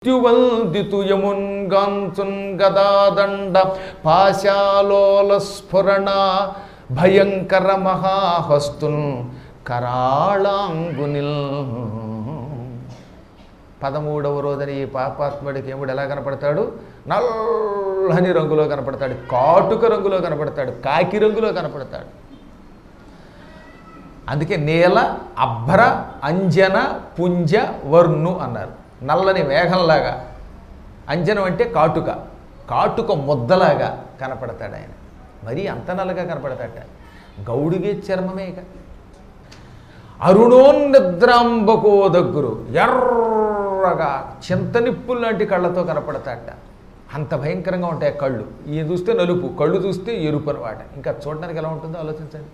మృత్యువందితు యమున్గాంచున్ గదాదండ పాశాలోల స్ఫురణ భయంకర మహాహస్తున్ కరాళాంగునిల్ పదమూడవ రోజున ఈ పాపాత్ముడికి యముడు ఎలా కనపడతాడు నల్లని రంగులో కనపడతాడు కాటుక రంగులో కనపడతాడు కాకి రంగులో కనపడతాడు అందుకే నీల అభ్ర అంజన పుంజ వర్ణు అన్నారు నల్లని మేఘంలాగా అంజనం అంటే కాటుక కాటుక ముద్దలాగా కనపడతాడు ఆయన మరీ అంత నల్లగా కనపడతాట గౌడిగే చర్మమే ఇక అరుణోన్నిద్రాంబకో దగ్గరు ఎర్రగా చింతనిప్పులు లాంటి కళ్ళతో కనపడతాట అంత భయంకరంగా ఉంటాయి ఆ కళ్ళు ఈయన చూస్తే నలుపు కళ్ళు చూస్తే ఎరుపు అనమాట ఇంకా చూడడానికి ఎలా ఉంటుందో ఆలోచించండి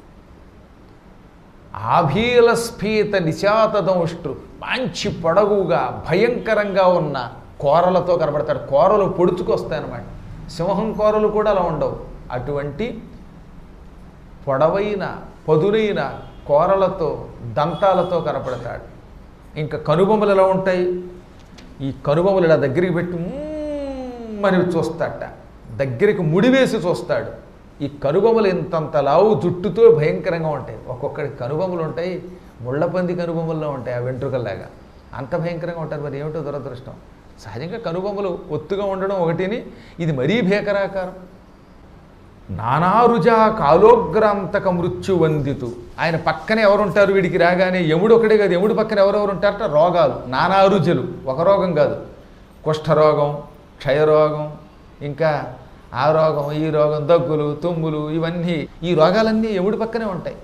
ఆభీల స్ఫీత నిశాతదంష్ట్రు మంచి పొడవుగా భయంకరంగా ఉన్న కోరలతో కనబడతాడు కోరలు పొడుచుకొస్తాయన్నమాట సింహం కోరలు కూడా అలా ఉండవు అటువంటి పొడవైన పదునైన కోరలతో దంతాలతో కనపడతాడు ఇంకా కనుబొమ్మలు ఎలా ఉంటాయి ఈ కనుబొమ్మలు ఇలా దగ్గరికి పెట్టి మ్మ్ అని చూస్తాడట దగ్గరికి ముడివేసి చూస్తాడు ఈ కనుబొమ్మలు ఇంతంత లావు జుట్టుతో భయంకరంగా ఉంటాయి ఒక్కొక్కడి కనుబొమ్మలు ఉంటాయి ముళ్ళపంది కనుబొమ్మల్లో ఉంటాయి ఆ వెంట్రుకల్లాగా అంత భయంకరంగా ఉంటారు మరి ఏమిటో దురదృష్టం సహజంగా కనుబొమ్మలు ఒత్తుగా ఉండడం ఒకటిని ఇది మరీ భీకరాకారం నానారుజా కాలోగ్రాంతక మృత్యు వందితు ఆయన పక్కనే ఎవరుంటారు వీడికి రాగానే యముడు ఒకటే కాదు యముడు పక్కన ఎవరెవరు ఉంటారట రోగాలు నానారుజలు ఒక రోగం కాదు కుష్ఠరోగం క్షయరోగం ఇంకా ఆ రోగం ఈ రోగం దగ్గులు తుమ్ములు ఇవన్నీ ఈ రోగాలన్నీ యముడి పక్కనే ఉంటాయి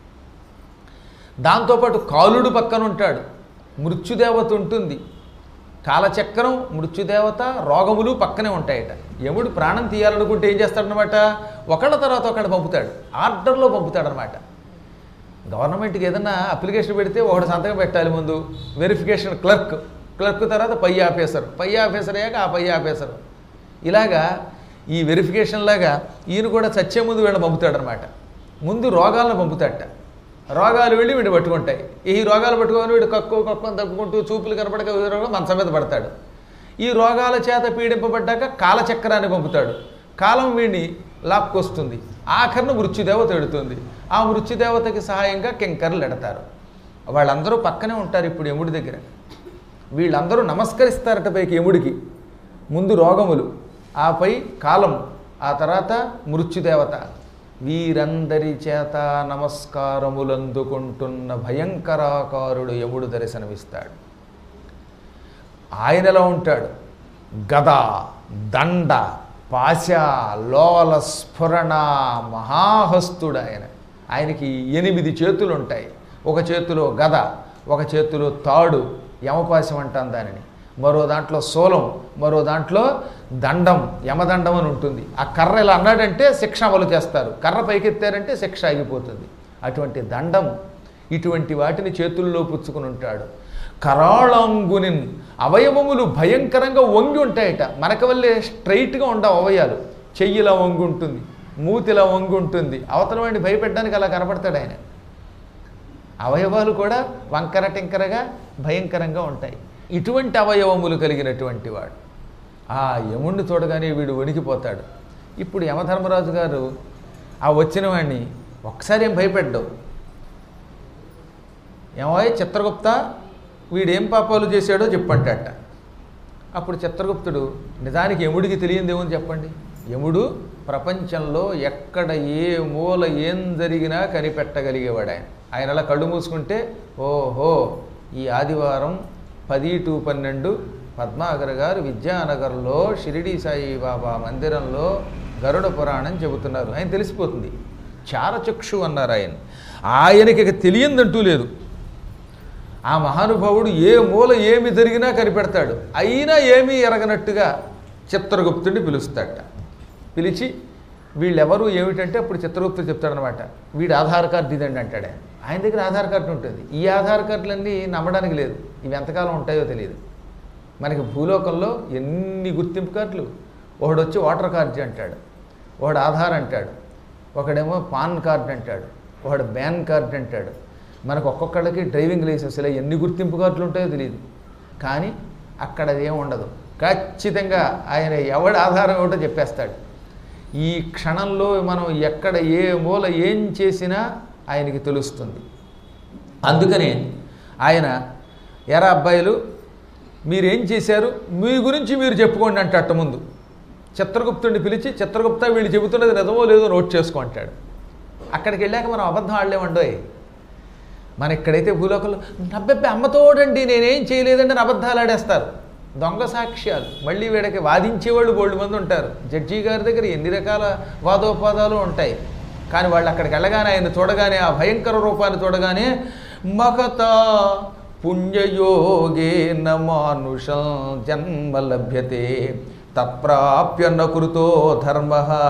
దాంతోపాటు కాలుడు పక్కన ఉంటాడు మృత్యుదేవత ఉంటుంది కాలచక్రం మృత్యుదేవత రోగములు పక్కనే ఉంటాయట యముడు ప్రాణం తీయాలనుకుంటే ఏం చేస్తాడనమాట ఒకళ్ళ తర్వాత ఒకళ్ళు పంపుతాడు ఆర్డర్లో పంపుతాడనమాట గవర్నమెంట్కి ఏదైనా అప్లికేషన్ పెడితే ఒకటి సంతకం పెట్టాలి ముందు వెరిఫికేషన్ క్లర్క్ క్లర్క్ తర్వాత పై ఆఫీసర్ పై ఆఫీసర్ అయ్యాక ఆ పై ఆఫీసర్ ఇలాగా ఈ వెరిఫికేషన్ లాగా ఈయన కూడా చచ్చే ముందు వీళ్ళని పంపుతాడనమాట ముందు రోగాలను పంపుతాడట రోగాలు వెళ్ళి వీడు పట్టుకుంటాయి ఈ రోగాలు పట్టుకొని వీడు కక్కు కక్కు అని తప్పుకుంటూ చూపులు కనపడక వీడు మంచం మీద పడతాడు ఈ రోగాల చేత పీడింపబడ్డాక కాలచక్రాన్ని పంపుతాడు కాలం వీడిని లాక్కొస్తుంది ఆఖరిన మృత్యుదేవత ఎడుతుంది ఆ మృత్యుదేవతకి సహాయంగా కింకర్లు ఎడతారు వాళ్ళందరూ పక్కనే ఉంటారు ఇప్పుడు యముడి దగ్గర వీళ్ళందరూ నమస్కరిస్తారట పైకి యముడికి ముందు రోగములు ఆపై కాలం ఆ తర్వాత మృత్యుదేవత వీరందరి చేత నమస్కారములందుకుంటున్న భయంకరాకారుడు యముడు దర్శనమిస్తాడు ఆయన ఎలా ఉంటాడు గద దండ పాశ లోల స్ఫురణ మహాహస్తుడు ఆయన ఆయనకి ఎనిమిది చేతులు ఉంటాయి ఒక చేతిలో గద ఒక చేతిలో తాడు యమపాశం అంటాం దానిని మరో దాంట్లో సోలం మరో దాంట్లో దండం యమదండం అని ఉంటుంది ఆ కర్ర ఇలా అన్నాడంటే శిక్ష అమలు చేస్తారు కర్ర పైకెత్తారంటే శిక్ష ఆగిపోతుంది అటువంటి దండం ఇటువంటి వాటిని చేతుల్లో పుచ్చుకుని ఉంటాడు కరాళాంగునిన్ అవయవములు భయంకరంగా వంగి ఉంటాయట మనకు వల్లే స్ట్రైట్గా ఉండవు అవయాలు చెయ్యిలా వంగి ఉంటుంది మూతిలా వంగి ఉంటుంది అవతల వాడిని భయపెట్టడానికి అలా కనపడతాడు ఆయన అవయవాలు కూడా వంకర టింకరగా భయంకరంగా ఉంటాయి ఇటువంటి అవయవములు కలిగినటువంటి వాడు ఆ యముణ్ణి చూడగానే వీడు వణికిపోతాడు ఇప్పుడు యమధర్మరాజు గారు ఆ వచ్చిన వాడిని ఒక్కసారి ఏం భయపెట్టవు ఏమోయ్ చిత్రగుప్త వీడేం పాపాలు చేశాడో చెప్పంటట అప్పుడు చిత్రగుప్తుడు నిజానికి యముడికి తెలియందేమో చెప్పండి యముడు ప్రపంచంలో ఎక్కడ ఏ మూల ఏం జరిగినా కనిపెట్టగలిగేవాడు ఆయన ఆయన అలా కళ్ళు మూసుకుంటే ఓహో ఈ ఆదివారం పది టు పన్నెండు పద్మాగర్ గారు విద్యానగర్లో షిరిడి సాయిబాబా మందిరంలో గరుడ పురాణం చెబుతున్నారు ఆయన తెలిసిపోతుంది చారచక్షు అన్నారు ఆయన ఆయనకి ఇక తెలియందంటూ లేదు ఆ మహానుభావుడు ఏ మూల ఏమి జరిగినా కనిపెడతాడు అయినా ఏమీ ఎరగనట్టుగా చిత్రగుప్తుడిని పిలుస్తాడట పిలిచి వీళ్ళెవరు ఏమిటంటే అప్పుడు చిత్రగుప్తుడు చెప్తాడనమాట వీడి ఆధార్ కార్డు ఇదండి అంటాడు ఆయన ఆయన దగ్గర ఆధార్ కార్డు ఉంటుంది ఈ ఆధార్ కార్డులన్నీ నమ్మడానికి లేదు ఇవి ఎంతకాలం ఉంటాయో తెలియదు మనకి భూలోకంలో ఎన్ని గుర్తింపు కార్డులు ఒకడు వచ్చి ఓటర్ కార్డు అంటాడు ఒకడు ఆధార్ అంటాడు ఒకడేమో పాన్ కార్డు అంటాడు ఒకడు బ్యాన్ కార్డు అంటాడు మనకు ఒక్కొక్కళ్ళకి డ్రైవింగ్ లైసెన్స్ ఇలా ఎన్ని గుర్తింపు కార్డులు ఉంటాయో తెలియదు కానీ అక్కడ అదేం ఉండదు ఖచ్చితంగా ఆయన ఎవడి ఆధారం ఏమిటో చెప్పేస్తాడు ఈ క్షణంలో మనం ఎక్కడ ఏ మూల ఏం చేసినా ఆయనకి తెలుస్తుంది అందుకనే ఆయన ఎరా అబ్బాయిలు మీరేం చేశారు మీ గురించి మీరు చెప్పుకోండి అంటే అట్ట ముందు చిత్రగుప్తుడిని పిలిచి చిత్రగుప్త వీళ్ళు చెబుతున్నది నిజమో లేదో నోట్ చేసుకో అంటాడు అక్కడికి వెళ్ళాక మనం అబద్ధం ఆడలేమండోయ్ మన ఇక్కడైతే భూలోకంలో నబ్బెబ్బే అమ్మతోడండి నేనేం చేయలేదండి అని అబద్ధాలు ఆడేస్తారు దొంగ సాక్ష్యాలు మళ్ళీ వీడికి వాదించేవాళ్ళు బోల్డ్ మంది ఉంటారు జడ్జి గారి దగ్గర ఎన్ని రకాల వాదోపాదాలు ఉంటాయి కానీ వాళ్ళు అక్కడికి వెళ్ళగానే ఆయన చూడగానే ఆ భయంకర రూపాన్ని చూడగానే మహత పుణ్యయోగే మానుషం జన్మ లభ్యతే తత్ప్రాప్య నకృతో ధర్మ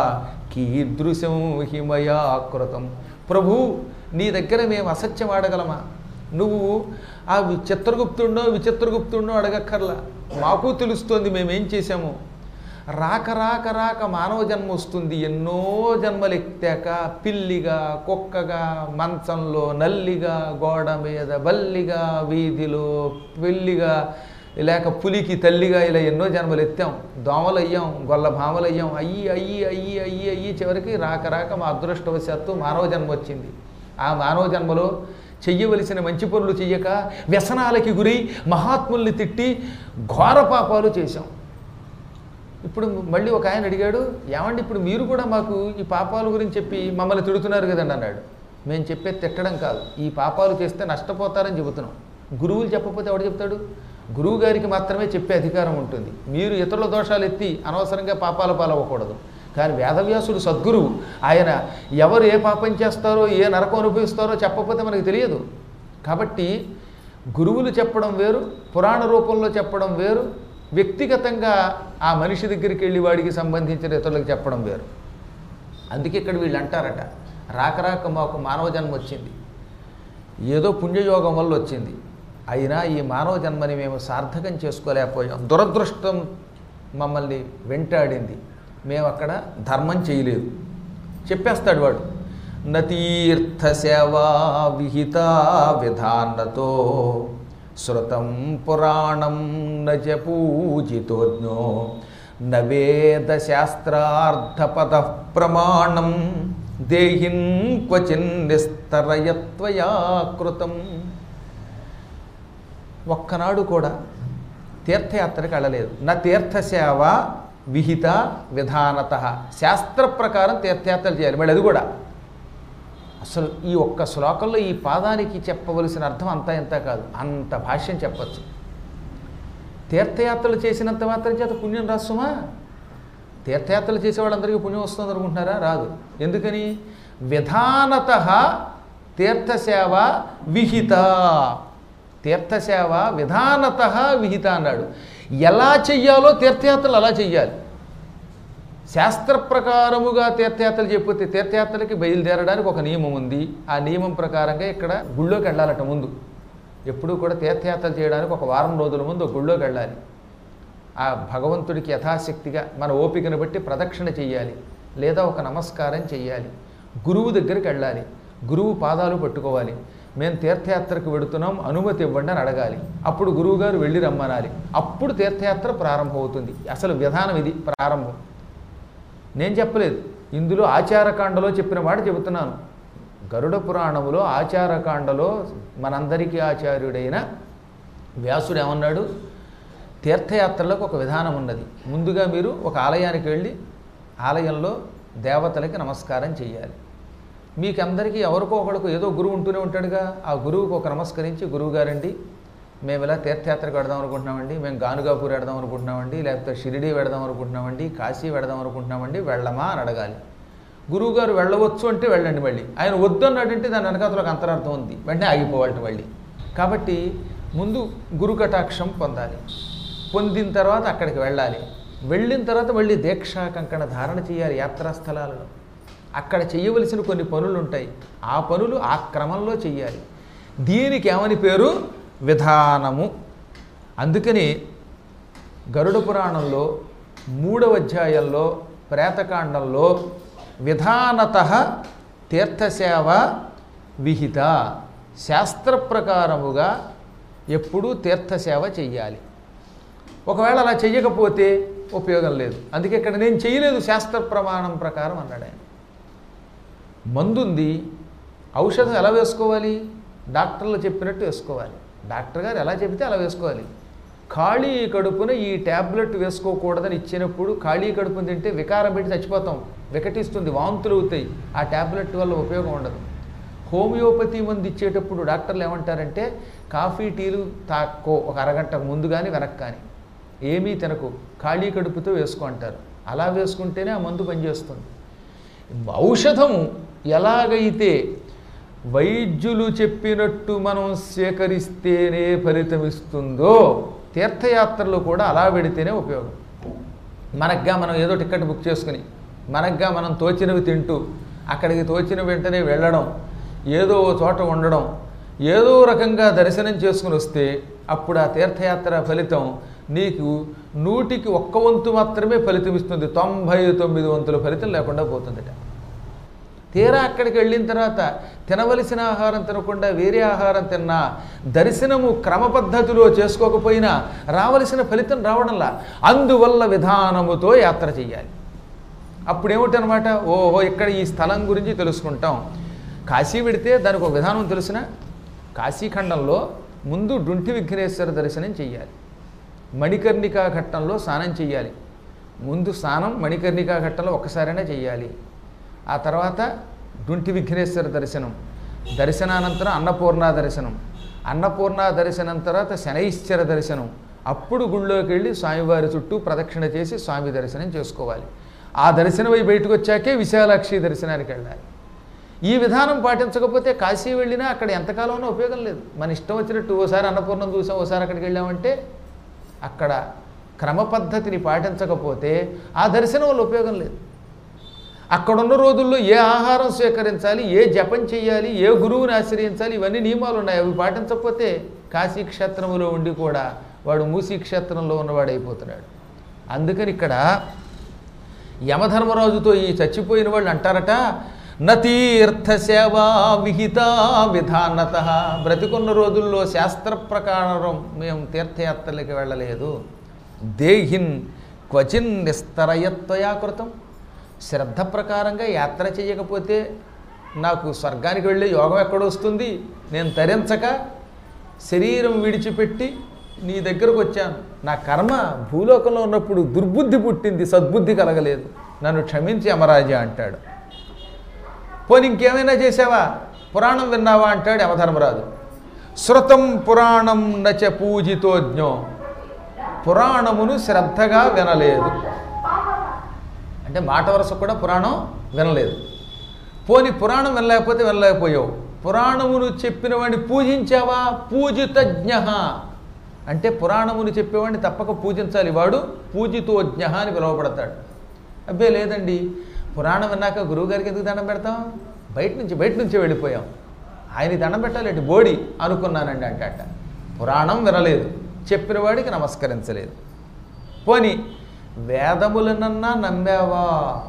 కీదృశం హిమయా కృతం ప్రభు నీ దగ్గర మేము అసత్యం ఆడగలమా నువ్వు ఆ వి- చిత్రగుప్తుడినో విచిత్రగుప్తుడినో అడగక్కర్లా మాకు తెలుస్తోంది మేమేం చేశాము రాక రాక రాక మానవ జన్మ వస్తుంది ఎన్నో జన్మలు ఎత్తాక పిల్లిగా కుక్కగా మంచంలో నల్లిగా గోడ మీద బల్లిగా వీధిలో పెళ్ళిగా లేక పులికి తల్లిగా ఇలా ఎన్నో జన్మలు ఎత్తాం దోమలు అయ్యాం గొల్ల భామలు అయ్యాం అయ్యి అయ్యి అయ్యి అయ్యి అయ్యి చివరికి రాక రాక మా అదృష్టవశాత్తు మానవ జన్మ వచ్చింది ఆ మానవ జన్మలో చెయ్యవలసిన మంచి పనులు చెయ్యక వ్యసనాలకి గురై మహాత్ముల్ని తిట్టి ఘోర పాపాలు చేశాం ఇప్పుడు మళ్ళీ ఒక ఆయన అడిగాడు ఏమండి ఇప్పుడు మీరు కూడా మాకు ఈ పాపాల గురించి చెప్పి మమ్మల్ని తిడుతున్నారు కదండి అన్నాడు మేము చెప్పేది తిట్టడం కాదు ఈ పాపాలు చేస్తే నష్టపోతారని చెబుతున్నాం గురువులు చెప్పకపోతే ఎవడు చెప్తాడు గురువు గారికి మాత్రమే చెప్పే అధికారం ఉంటుంది మీరు ఇతరుల దోషాలు ఎత్తి అనవసరంగా పాపాల పాలవ్వకూడదు కానీ వేదవ్యాసుడు సద్గురువు ఆయన ఎవరు ఏ పాపం చేస్తారో ఏ నరకం అనుభవిస్తారో చెప్పకపోతే మనకు తెలియదు కాబట్టి గురువులు చెప్పడం వేరు పురాణ రూపంలో చెప్పడం వేరు వ్యక్తిగతంగా ఆ మనిషి దగ్గరికి వెళ్ళి వాడికి సంబంధించిన ఇతరులకు చెప్పడం వేరు అందుకే ఇక్కడ వీళ్ళు అంటారట రాక రాక మాకు మానవ జన్మ వచ్చింది ఏదో పుణ్యయోగం వల్ల వచ్చింది అయినా ఈ మానవ జన్మని మేము సార్థకం చేసుకోలేకపోయాం దురదృష్టం మమ్మల్ని వెంటాడింది మేము అక్కడ ధర్మం చేయలేదు చెప్పేస్తాడు వాడు నతీర్థ సేవా విహిత విధానతో శృతం పురాణం నచ పూజితోజ్ఞో నవేద శాస్త్రార్థపద ప్రమాణం దేహిన్ క్వచిన్ నిస్తరయత్వయా కృతం ఒక్కనాడు కూడా తీర్థయాత్రకు వెళ్ళలేదు నా తీర్థసేవ విహిత విధానత శాస్త్ర ప్రకారం తీర్థయాత్రలు చేయాలి మళ్ళీ అది కూడా అసలు ఈ ఒక్క శ్లోకంలో ఈ పాదానికి చెప్పవలసిన అర్థం అంతా ఇంత కాదు అంత భాష్యం చెప్పచ్చు తీర్థయాత్రలు చేసినంత మాత్రం చేత పుణ్యం రాసుమా తీర్థయాత్రలు చేసే వాళ్ళందరికీ పుణ్యం వస్తుంది అనుకుంటున్నారా రాదు ఎందుకని విధానత తీర్థసేవ విహిత తీర్థసేవ విధానత విహిత అన్నాడు ఎలా చెయ్యాలో తీర్థయాత్రలు అలా చెయ్యాలి శాస్త్ర ప్రకారముగా తీర్థయాత్రలు చెప్పితే తీర్థయాత్రలకి బయలుదేరడానికి ఒక నియమం ఉంది ఆ నియమం ప్రకారంగా ఇక్కడ గుళ్ళోకి వెళ్ళాలట ముందు ఎప్పుడూ కూడా తీర్థయాత్రలు చేయడానికి ఒక వారం రోజుల ముందు ఒక గుళ్ళోకి వెళ్ళాలి ఆ భగవంతుడికి యథాశక్తిగా మన ఓపికను బట్టి ప్రదక్షిణ చెయ్యాలి లేదా ఒక నమస్కారం చెయ్యాలి గురువు దగ్గరికి వెళ్ళాలి గురువు పాదాలు పట్టుకోవాలి మేము తీర్థయాత్రకు వెడుతున్నాం అనుమతి ఇవ్వండి అని అడగాలి అప్పుడు గురువుగారు వెళ్ళి రమ్మనాలి అప్పుడు తీర్థయాత్ర ప్రారంభమవుతుంది అసలు విధానం ఇది ప్రారంభం నేను చెప్పలేదు ఇందులో ఆచారకాండలో చెప్పిన మాట చెబుతున్నాను గరుడ పురాణములో ఆచారకాండలో మనందరికీ ఆచార్యుడైన వ్యాసుడు ఏమన్నాడు తీర్థయాత్రలకు ఒక విధానం ఉన్నది ముందుగా మీరు ఒక ఆలయానికి వెళ్ళి ఆలయంలో దేవతలకి నమస్కారం చేయాలి మీకందరికీ ఎవరికో ఒకడికి ఏదో గురువు ఉంటూనే ఉంటాడుగా ఆ గురువుకు ఒక నమస్కరించి గురువుగారండి మేము ఇలా తీర్థయాత్రకు వెడదాం అనుకుంటున్నామండి మేము గానుగాపూర్ వెడదాం అనుకుంటున్నామండి లేకపోతే షిరిడి వెడదాం అనుకుంటున్నామండి కాశీ వెడదాం అనుకుంటున్నామండి వెళ్ళమా అని అడగాలి గురువుగారు వెళ్ళవచ్చు అంటే వెళ్ళండి మళ్ళీ ఆయన వద్దు అన్నాడంటే దాని వెనకాతలో ఒక అంతరార్థం ఉంది వెంటనే ఆగిపోవాలి మళ్ళీ కాబట్టి ముందు గురు కటాక్షం పొందాలి పొందిన తర్వాత అక్కడికి వెళ్ళాలి వెళ్ళిన తర్వాత మళ్ళీ దీక్షా కంకణ ధారణ చేయాలి యాత్రా స్థలాలలో అక్కడ చేయవలసిన కొన్ని పనులు ఉంటాయి ఆ పనులు ఆ క్రమంలో చెయ్యాలి దీనికి ఏమని పేరు విధానము అందుకని గరుడ పురాణంలో మూడవ అధ్యాయంలో ప్రేతకాండంలో విధానత తీర్థసేవ విహిత శాస్త్ర ప్రకారముగా ఎప్పుడూ తీర్థసేవ చెయ్యాలి ఒకవేళ అలా చెయ్యకపోతే ఉపయోగం లేదు అందుకే ఇక్కడ నేను చేయలేదు శాస్త్ర ప్రమాణం ప్రకారం అన్నాడు ఆయన మందుంది ఔషధం ఎలా వేసుకోవాలి డాక్టర్లు చెప్పినట్టు వేసుకోవాలి డాక్టర్ గారు ఎలా చెబితే అలా వేసుకోవాలి ఖాళీ కడుపున ఈ ట్యాబ్లెట్ వేసుకోకూడదని ఇచ్చినప్పుడు ఖాళీ కడుపున తింటే వికారం పెట్టి చచ్చిపోతాం వికటిస్తుంది వాంతులు అవుతాయి ఆ ట్యాబ్లెట్ వల్ల ఉపయోగం ఉండదు హోమియోపతి మందు ఇచ్చేటప్పుడు డాక్టర్లు ఏమంటారంటే కాఫీ టీలు తాక్కో ఒక అరగంట ముందు కానీ వెనక్కి కానీ ఏమీ తినకు ఖాళీ కడుపుతో వేసుకో అంటారు అలా వేసుకుంటేనే ఆ మందు పనిచేస్తుంది ఔషధము ఎలాగైతే వైద్యులు చెప్పినట్టు మనం స్వీకరిస్తేనే ఫలితమిస్తుందో తీర్థయాత్రలు కూడా అలా పెడితేనే ఉపయోగం మనగ్గా మనం ఏదో టికెట్ బుక్ చేసుకుని మనగ్గా మనం తోచినవి తింటూ అక్కడికి తోచిన వెంటనే వెళ్ళడం ఏదో ఓ చోట ఉండడం ఏదో రకంగా దర్శనం చేసుకుని వస్తే అప్పుడు ఆ తీర్థయాత్ర ఫలితం నీకు నూటికి ఒక్క వంతు మాత్రమే ఫలితం ఇస్తుంది తొంభై తొమ్మిది వంతుల ఫలితం లేకుండా పోతుందట తీరా అక్కడికి వెళ్ళిన తర్వాత తినవలసిన ఆహారం తినకుండా వేరే ఆహారం తిన్నా దర్శనము క్రమ పద్ధతిలో చేసుకోకపోయినా రావలసిన ఫలితం రావడంలా అందువల్ల విధానముతో యాత్ర చేయాలి అప్పుడు ఏమిటనమాట ఓహో ఇక్కడ ఈ స్థలం గురించి తెలుసుకుంటాం కాశీ పెడితే దానికి ఒక విధానం తెలిసిన కాశీఖండంలో ముందు డుంటి విఘ్నేశ్వర దర్శనం చెయ్యాలి మణికర్ణికా ఘట్టంలో స్నానం చెయ్యాలి ముందు స్నానం మణికర్ణికా ఘట్టంలో ఒక్కసారైనా చెయ్యాలి ఆ తర్వాత డుంటి విఘ్నేశ్వర దర్శనం దర్శనానంతరం అన్నపూర్ణ దర్శనం అన్నపూర్ణ దర్శనం తర్వాత శనైశ్చర దర్శనం అప్పుడు గుళ్ళోకి వెళ్ళి స్వామివారి చుట్టూ ప్రదక్షిణ చేసి స్వామి దర్శనం చేసుకోవాలి ఆ దర్శనం అయి బయటకు వచ్చాకే విశాలాక్షి దర్శనానికి వెళ్ళాలి ఈ విధానం పాటించకపోతే కాశీ వెళ్ళినా అక్కడ ఎంతకాలంలో ఉపయోగం లేదు మన ఇష్టం వచ్చినట్టు ఓసారి అన్నపూర్ణం చూసాం ఓసారి అక్కడికి వెళ్ళామంటే అక్కడ క్రమ పద్ధతిని పాటించకపోతే ఆ దర్శనం వల్ల ఉపయోగం లేదు అక్కడున్న రోజుల్లో ఏ ఆహారం స్వీకరించాలి ఏ జపం చేయాలి ఏ గురువుని ఆశ్రయించాలి ఇవన్నీ నియమాలు ఉన్నాయి అవి పాటించకపోతే కాశీ క్షేత్రములో ఉండి కూడా వాడు మూసీ క్షేత్రంలో ఉన్నవాడు అయిపోతున్నాడు అందుకని ఇక్కడ యమధర్మరాజుతో ఈ చచ్చిపోయిన వాళ్ళు అంటారట నతీర్థ సేవా విహిత విధానత బ్రతికున్న రోజుల్లో శాస్త్ర ప్రకారం మేము తీర్థయాత్రలకి వెళ్ళలేదు దేహిన్ క్వచిన్ నిస్తరయత్వయా కృతం శ్రద్ధ ప్రకారంగా యాత్ర చేయకపోతే నాకు స్వర్గానికి వెళ్ళే యోగం ఎక్కడొస్తుంది నేను తరించక శరీరం విడిచిపెట్టి నీ దగ్గరకు వచ్చాను నా కర్మ భూలోకంలో ఉన్నప్పుడు దుర్బుద్ధి పుట్టింది సద్బుద్ధి కలగలేదు నన్ను క్షమించి అమరాజా అంటాడు పోనీ ఇంకేమైనా చేసావా పురాణం విన్నావా అంటాడు యమధర్మరాజు శృతం పురాణం నచ పూజితోజ్ఞో పురాణమును శ్రద్ధగా వినలేదు అంటే మాట వరుస కూడా పురాణం వినలేదు పోని పురాణం వినలేకపోతే వినలేకపోయావు పురాణమును చెప్పిన వాడిని పూజించావా పూజితజ్ఞ అంటే పురాణమును చెప్పేవాడిని తప్పక పూజించాలి వాడు పూజితోజ్ఞ అని పిలువబడతాడు అబ్బే లేదండి పురాణం విన్నాక గురువుగారికి ఎందుకు దండం పెడతాం బయట నుంచి బయట నుంచే వెళ్ళిపోయాం ఆయన దండం పెట్టాలండి బోడి అనుకున్నానండి అంటట పురాణం వినలేదు చెప్పిన వాడికి నమస్కరించలేదు పోని వేదములనన్నా నమ్మావా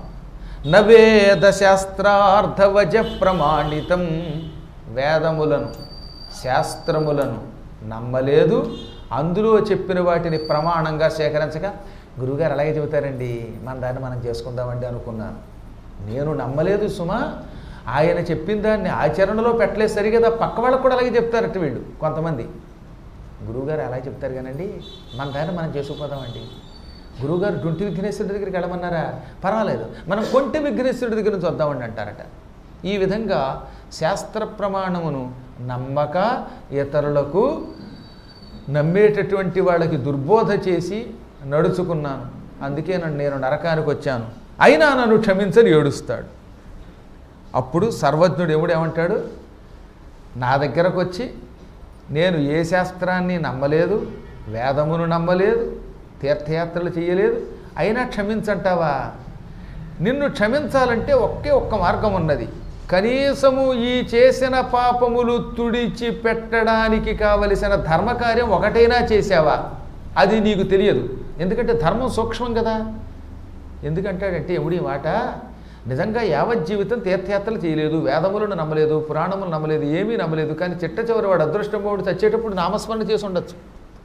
నవేద శాస్త్రార్థవజ ప్రమాణితం వేదములను శాస్త్రములను నమ్మలేదు అందులో చెప్పిన వాటిని ప్రమాణంగా సేకరించక గురువుగారు అలాగే చెబుతారండి మన దాన్ని మనం చేసుకుందామండి అనుకున్నాను నేను నమ్మలేదు సుమా ఆయన చెప్పిన దాన్ని ఆచరణలో పెట్టలేదు సరి కదా పక్క వాళ్ళకు కూడా అలాగే చెప్తారట వీళ్ళు కొంతమంది గురువుగారు అలా చెప్తారు కానండి మన దాన్ని మనం చేసుకుపోదామండి గురువుగారు డుంటి విఘ్నేశ్వరుడి దగ్గరికి వెళ్ళమన్నారా పర్వాలేదు మనం కొంటి విఘ్నేశ్వరుడి దగ్గర నుంచి వద్దామండి అంటారట ఈ విధంగా శాస్త్ర ప్రమాణమును నమ్మక ఇతరులకు నమ్మేటటువంటి వాళ్ళకి దుర్బోధ చేసి నడుచుకున్నాను అందుకే నన్ను నేను నరకానికి వచ్చాను అయినా నన్ను క్షమించని ఏడుస్తాడు అప్పుడు సర్వజ్ఞుడు ఎముడు ఏమంటాడు నా దగ్గరకు వచ్చి నేను ఏ శాస్త్రాన్ని నమ్మలేదు వేదమును నమ్మలేదు తీర్థయాత్రలు చేయలేదు అయినా క్షమించంటావా నిన్ను క్షమించాలంటే ఒకే ఒక్క మార్గం ఉన్నది కనీసము ఈ చేసిన పాపములు తుడిచి పెట్టడానికి కావలసిన ధర్మకార్యం ఒకటైనా చేసావా అది నీకు తెలియదు ఎందుకంటే ధర్మం సూక్ష్మం కదా ఎందుకంటాడంటే ఎముడి మాట నిజంగా యావత్ జీవితం తీర్థయాత్రలు చేయలేదు వేదములను నమ్మలేదు పురాణములు నమ్మలేదు ఏమీ నమ్మలేదు కానీ చిట్ట చివరి వాడు అదృష్టం వాడు చచ్చేటప్పుడు నామస్మరణ చేసి ఉండొచ్చు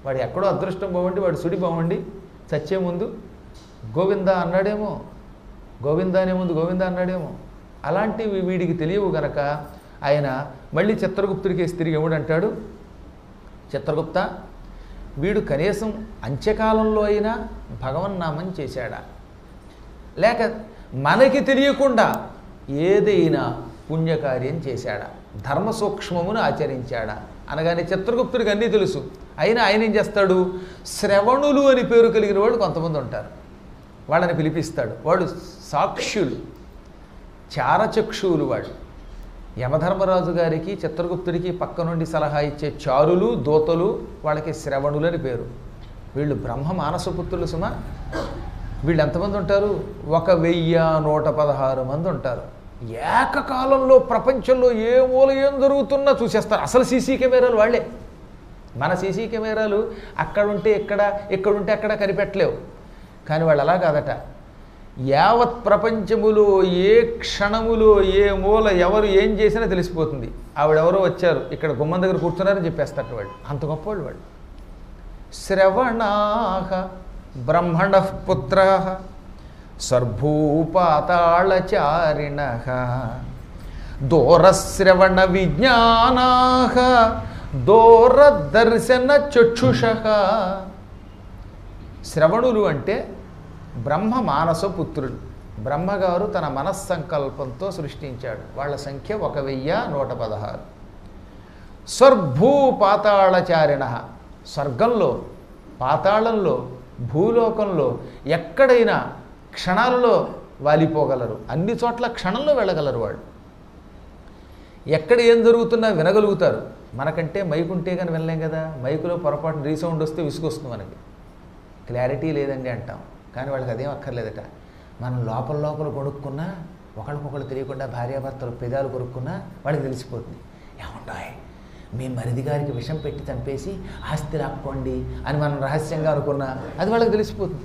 వాడు ఎక్కడో అదృష్టం బాగుండి వాడు సుడి బాగుండి చచ్చే ముందు గోవింద అన్నాడేమో గోవింద అనే ముందు గోవింద అన్నాడేమో అలాంటివి వీడికి తెలియవు గనక ఆయన మళ్ళీ చిత్రగుప్తుడికి తిరిగి ఎవడంటాడు చిత్రగుప్త వీడు కనీసం అంత్యకాలంలో అయినా భగవన్నామం చేశాడా లేక మనకి తెలియకుండా ఏదైనా పుణ్యకార్యం చేశాడా ధర్మ సూక్ష్మమును ఆచరించాడా అనగానే చిత్రగుప్తుడికి అన్నీ తెలుసు అయినా ఆయన ఏం చేస్తాడు శ్రవణులు అని పేరు కలిగిన వాళ్ళు కొంతమంది ఉంటారు వాళ్ళని పిలిపిస్తాడు వాళ్ళు సాక్షులు చారచక్షువులు వాళ్ళు యమధర్మరాజు గారికి చిత్రగుప్తుడికి పక్క నుండి సలహా ఇచ్చే చారులు దోతలు వాళ్ళకి శ్రవణులు అని పేరు వీళ్ళు బ్రహ్మ మానసపుత్రులు సుమ వీళ్ళు ఎంతమంది ఉంటారు ఒక వెయ్యి నూట పదహారు మంది ఉంటారు ఏకకాలంలో ప్రపంచంలో ఏ మూల ఏం జరుగుతున్నా చూసేస్తారు అసలు సీసీ కెమెరాలు వాళ్ళే మన సీసీ కెమెరాలు అక్కడ ఉంటే ఇక్కడ ఇక్కడ ఉంటే అక్కడ కనిపెట్టలేవు కానీ వాళ్ళు అలా కాదట యావత్ ప్రపంచములో ఏ క్షణములో ఏ మూల ఎవరు ఏం చేసినా తెలిసిపోతుంది ఆవిడెవరో వచ్చారు ఇక్కడ గుమ్మం దగ్గర కూర్చున్నారని చెప్పేస్తారు వాళ్ళు అంత గొప్పవాళ్ళు వాళ్ళు శ్రవణాహ బ్రహ్మణ పుత్ర సర్భూపాతాళచారిణ దూరశ్రవణ విజ్ఞానా దూరదర్శన చక్షుష శ్రవణులు అంటే బ్రహ్మ మానస పుత్రులు బ్రహ్మగారు తన మనస్సంకల్పంతో సృష్టించాడు వాళ్ళ సంఖ్య ఒక వెయ్యి నూట పదహారు స్వర్భూ పాతాళచారిణ స్వర్గంలో పాతాళంలో భూలోకంలో ఎక్కడైనా క్షణాలలో వాలిపోగలరు అన్ని చోట్ల క్షణంలో వెళ్ళగలరు వాళ్ళు ఎక్కడ ఏం జరుగుతున్నా వినగలుగుతారు మనకంటే మైక్ ఉంటే కానీ వినలేం కదా మైకులో పొరపాటు రీసౌండ్ వస్తే విసుగొస్తుంది మనకి క్లారిటీ లేదండి అంటాం కానీ వాళ్ళకి అదేం అక్కర్లేదట మనం లోపల లోపల కొనుక్కున్నా ఒకళ్ళకొకళ్ళు తెలియకుండా భార్యాభర్తలు పెదాలు కొనుక్కున్నా వాళ్ళకి తెలిసిపోతుంది ఏమంటాయి మీ మరిది గారికి విషం పెట్టి చంపేసి ఆస్తి లాక్కోండి అని మనం రహస్యంగా అనుకున్నా అది వాళ్ళకి తెలిసిపోతుంది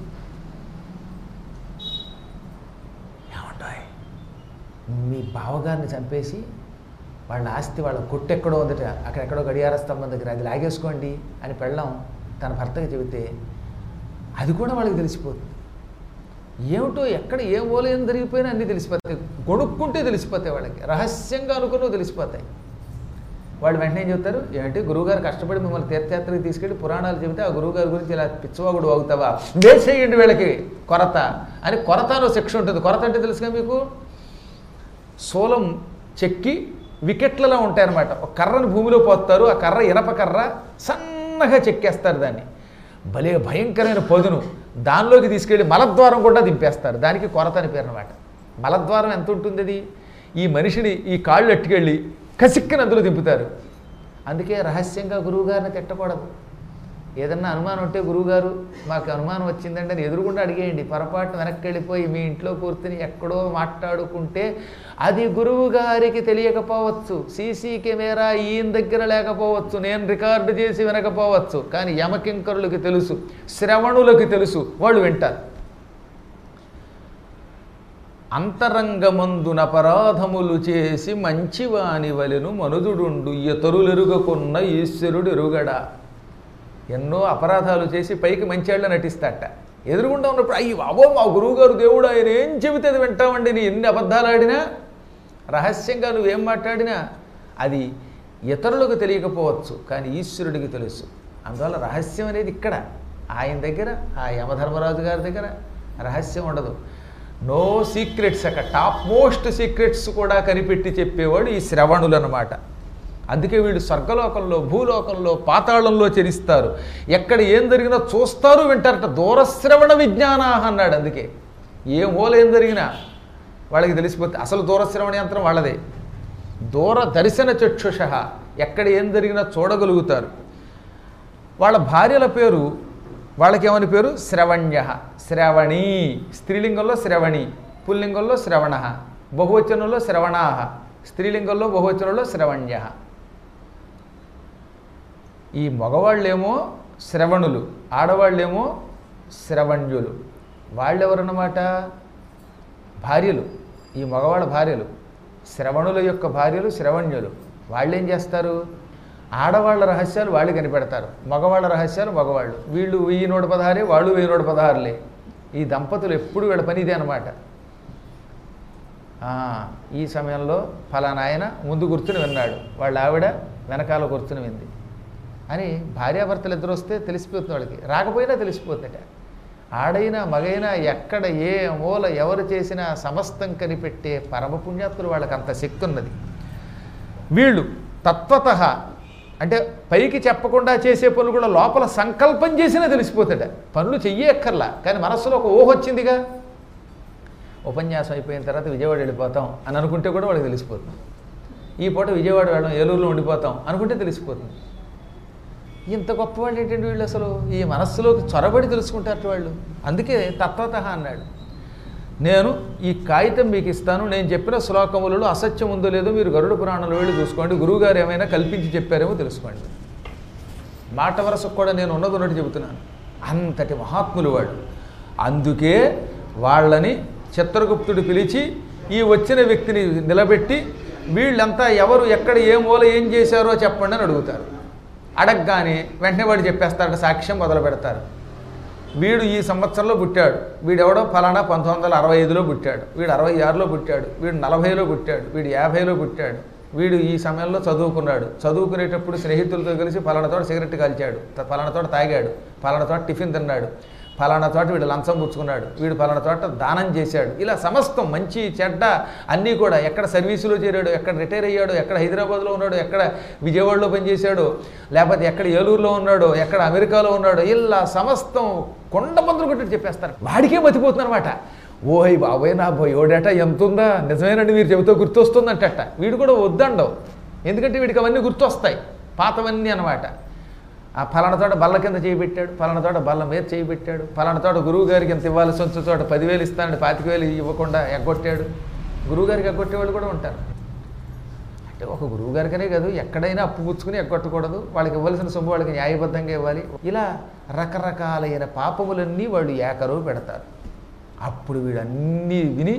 ఏమంటాయి మీ బావగారిని చంపేసి వాళ్ళ ఆస్తి వాళ్ళ కొట్టెక్కడో ఉందట అక్కడెక్కడో గడియార స్తంభం దగ్గర అది లాగేసుకోండి అని పెళ్ళాం తన భర్తకి చెబితే అది కూడా వాళ్ళకి తెలిసిపోతుంది ఏమిటో ఎక్కడ ఏ మూల ఏం జరిగిపోయినా అన్నీ తెలిసిపోతాయి కొనుక్కుంటే తెలిసిపోతాయి వాళ్ళకి రహస్యంగా అనుకున్నవి తెలిసిపోతాయి వాళ్ళు వెంటనే ఏం చెప్తారు ఏంటి గురువుగారు కష్టపడి మిమ్మల్ని తీర్థయాత్రకి తీసుకెళ్ళి పురాణాలు చెబితే ఆ గురువుగారి గురించి ఇలా పిచ్చవాగుడు అవుతావా వేసేయండి వీళ్ళకి కొరత అని కొరత అనో శిక్ష ఉంటుంది కొరత అంటే తెలుసుగా మీకు సోలం చెక్కి వికెట్లలో ఉంటాయన్నమాట ఒక కర్రను భూమిలో పోస్తారు ఆ కర్ర ఇనప కర్ర సన్నగా చెక్కేస్తారు దాన్ని భలే భయంకరమైన పదును దానిలోకి తీసుకెళ్ళి మలద్వారం కూడా దింపేస్తారు దానికి కొరత అని పేరు అనమాట మలద్వారం ఎంత ఉంటుంది అది ఈ మనిషిని ఈ కాళ్ళు అట్టుకెళ్ళి కసిక్కిన అందులో దింపుతారు అందుకే రహస్యంగా గురువుగారిని తిట్టకూడదు ఏదన్నా అనుమానం ఉంటే గురువుగారు మాకు అనుమానం వచ్చిందంటే అని ఎదురుగుండా అడిగేయండి పొరపాటు వెనక్కి వెళ్ళిపోయి మీ ఇంట్లో కూర్చుని ఎక్కడో మాట్లాడుకుంటే అది గురువు గారికి తెలియకపోవచ్చు సీసీ కెమెరా ఈయన దగ్గర లేకపోవచ్చు నేను రికార్డు చేసి వినకపోవచ్చు కానీ యమకింకరులకి తెలుసు శ్రవణులకి తెలుసు వాళ్ళు వింటారు అంతరంగమందున అపరాధములు చేసి మంచివాని వలెను మనుదుడుండు ఇతరులెరుగకున్న ఈశ్వరుడు ఎరుగడా ఎన్నో అపరాధాలు చేసి పైకి మంచివాళ్ళ నటిస్తాట ఎదురుగుండా ఉన్నప్పుడు అయ్యి బాబో మా గురువుగారు దేవుడు ఆయన ఏం చెబితే అది వింటామండి నీ ఎన్ని అబద్ధాలు ఆడినా రహస్యంగా నువ్వేం మాట్లాడినా అది ఇతరులకు తెలియకపోవచ్చు కానీ ఈశ్వరుడికి తెలుసు అందువల్ల రహస్యం అనేది ఇక్కడ ఆయన దగ్గర ఆ యమధర్మరాజు గారి దగ్గర రహస్యం ఉండదు నో సీక్రెట్స్ అక్కడ టాప్ మోస్ట్ సీక్రెట్స్ కూడా కనిపెట్టి చెప్పేవాడు ఈ శ్రవణులు అనమాట అందుకే వీళ్ళు స్వర్గలోకంలో భూలోకంలో పాతాళంలో చరిస్తారు ఎక్కడ ఏం జరిగినా చూస్తారు వింటారట దూరశ్రవణ విజ్ఞానా అన్నాడు అందుకే ఏ మూల ఏం జరిగినా వాళ్ళకి తెలిసిపోతే అసలు దూరశ్రవణ యంత్రం వాళ్ళదే దూర దర్శన చక్షుష ఎక్కడ ఏం జరిగినా చూడగలుగుతారు వాళ్ళ భార్యల పేరు వాళ్ళకేమని పేరు శ్రవణ్య శ్రవణి స్త్రీలింగంలో శ్రవణి పుల్లింగంలో శ్రవణ బహువచనంలో శ్రవణా స్త్రీలింగంలో బహువచనంలో శ్రవణ్య ఈ మగవాళ్ళేమో శ్రవణులు ఆడవాళ్ళేమో శ్రవణ్యులు వాళ్ళెవరన్నమాట భార్యలు ఈ మగవాళ్ళ భార్యలు శ్రవణుల యొక్క భార్యలు శ్రవణ్యులు వాళ్ళు ఏం చేస్తారు ఆడవాళ్ళ రహస్యాలు వాళ్ళు కనిపెడతారు మగవాళ్ళ రహస్యాలు మగవాళ్ళు వీళ్ళు వెయ్యి నూట పదహారే వాళ్ళు వెయ్యి నూట పదహారులే ఈ దంపతులు ఎప్పుడు వీళ్ళ పని ఇదే అనమాట ఆ, ఈ సమయంలో ఫలానా ఆయన ముందు కూర్చుని విన్నాడు వాళ్ళ ఆవిడ వెనకాల కూర్చుని వింది అని భార్యాభర్తలు ఇద్దరు వస్తే తెలిసిపోతుంది వాళ్ళకి రాకపోయినా తెలిసిపోతుందట ఆడైనా మగైనా ఎక్కడ ఏ మూల ఎవరు చేసినా సమస్తం కనిపెట్టే పరమ పుణ్యాత్ములు వాళ్ళకి అంత శక్తి ఉన్నది వీళ్ళు తత్వత అంటే పైకి చెప్పకుండా చేసే పనులు కూడా లోపల సంకల్పం చేసినా తెలిసిపోతాడ పనులు చెయ్యక్కర్లా కానీ మనస్సులో ఒక ఊహ వచ్చిందిగా ఉపన్యాసం అయిపోయిన తర్వాత విజయవాడ వెళ్ళిపోతాం అని అనుకుంటే కూడా వాళ్ళకి తెలిసిపోతుంది ఈ పూట విజయవాడ వెళ్ళడం ఏలూరులో ఉండిపోతాం అనుకుంటే తెలిసిపోతుంది ఇంత గొప్ప వాళ్ళు ఏంటంటే వీళ్ళు అసలు ఈ మనస్సులోకి చొరబడి తెలుసుకుంటారు వాళ్ళు అందుకే తత్వత అన్నాడు నేను ఈ కాగితం మీకు ఇస్తాను నేను చెప్పిన శ్లోకములలో అసత్యం ఉందో లేదో మీరు గరుడ పురాణంలో వెళ్ళి చూసుకోండి గురువుగారు ఏమైనా కల్పించి చెప్పారేమో తెలుసుకోండి మాట వరసకు కూడా నేను ఉన్నది ఉన్నట్టు చెబుతున్నాను అంతటి మహాత్ములు వాళ్ళు అందుకే వాళ్ళని చిత్రగుప్తుడు పిలిచి ఈ వచ్చిన వ్యక్తిని నిలబెట్టి వీళ్ళంతా ఎవరు ఎక్కడ ఏ మూల ఏం చేశారో చెప్పండి అని అడుగుతారు అడగగానే వెంటనే వాడు చెప్పేస్తాడు సాక్ష్యం మొదలు పెడతారు వీడు ఈ సంవత్సరంలో పుట్టాడు వీడెవడో ఫలానా పంతొమ్మిది వందల అరవై ఐదులో పుట్టాడు వీడు అరవై ఆరులో పుట్టాడు వీడు నలభైలో పుట్టాడు వీడు యాభైలో పుట్టాడు వీడు ఈ సమయంలో చదువుకున్నాడు చదువుకునేటప్పుడు స్నేహితులతో కలిసి ఫలానా తోట సిగరెట్ కాల్చాడు త- ఫలానా తోట తాగాడు ఫలానా తోట టిఫిన్ తిన్నాడు ఫలానా తోట వీడు లంచం పుచ్చుకున్నాడు వీడు ఫలానా తోట దానం చేశాడు ఇలా సమస్తం మంచి చెడ్డ అన్నీ కూడా ఎక్కడ సర్వీసులో చేరాడు ఎక్కడ రిటైర్ అయ్యాడు ఎక్కడ హైదరాబాద్లో ఉన్నాడు ఎక్కడ విజయవాడలో పనిచేశాడు లేకపోతే ఎక్కడ ఏలూరులో ఉన్నాడో ఎక్కడ అమెరికాలో ఉన్నాడో ఇలా సమస్తం కొండ మందులు కొట్టి చెప్పేస్తారు వాడికే మతిపోతుందన్నమాట ఓయ్ బాబోయ్ నా బోయోడేట ఎంత ఉందా నిజమేనండి మీరు చెబుతూ గుర్తొస్తుందంటట వీడు కూడా వద్దండవు ఎందుకంటే వీడికి అవన్నీ గుర్తొస్తాయి పాతవన్నీ అనమాట ఆ ఫలానా తోట బల్ల కింద చేయి పెట్టాడు ఫలానా తోట బల్ల మీద చేయి పెట్టాడు ఫలానా తోట గురువు గారికి ఎంత ఇవ్వాల్సి వచ్చే చోట పదివేలు ఇస్తానని పాతిక వేలు ఇవ్వకుండా ఎగ్గొట్టాడు గురువు గారికి ఎగ్గొట్టేవాళ్ళు కూడా ఉంటారు అంటే ఒక గురువు గారికనే కాదు ఎక్కడైనా అప్పు పుచ్చుకుని ఎగ్గొట్టకూడదు వాళ్ళకి ఇవ్వాల్సిన సొమ్ము వాళ్ళకి న్యాయబద్ధంగా ఇవ్వాలి ఇలా రకరకాలైన పాపములన్నీ వాళ్ళు ఏకరువు పెడతారు అప్పుడు వీడన్నీ విని